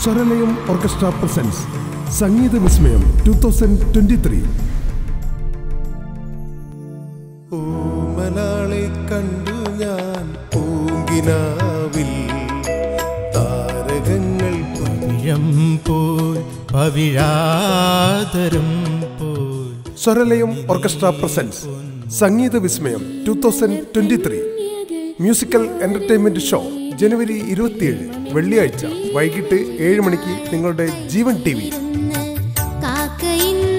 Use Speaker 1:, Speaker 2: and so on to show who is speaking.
Speaker 1: സ്വരലയം orchestra presence സംഗീത വിസ്മയം two thousand twenty three
Speaker 2: ഓമലാളെ കണ്ടു ഞാൻ പൂങ്കിനാവിൽ താരകങ്ങൾ
Speaker 3: പവിഴം പോൽ പവിഴാതരം പോൽ
Speaker 1: സ്വരലയം ഓർക്കസ്ട്ര പ്രസൻസ് സംഗീത വിസ്മയം two thousand twenty three musical entertainment show ജനുവരി ഇരുപത്തിയേഴ് വെള്ളിയാഴ്ച വൈകിട്ട് ഏഴ് മണിക്ക് നിങ്ങളുടെ ജീവൻ ടി വി
Speaker 4: കാക്കയിൻ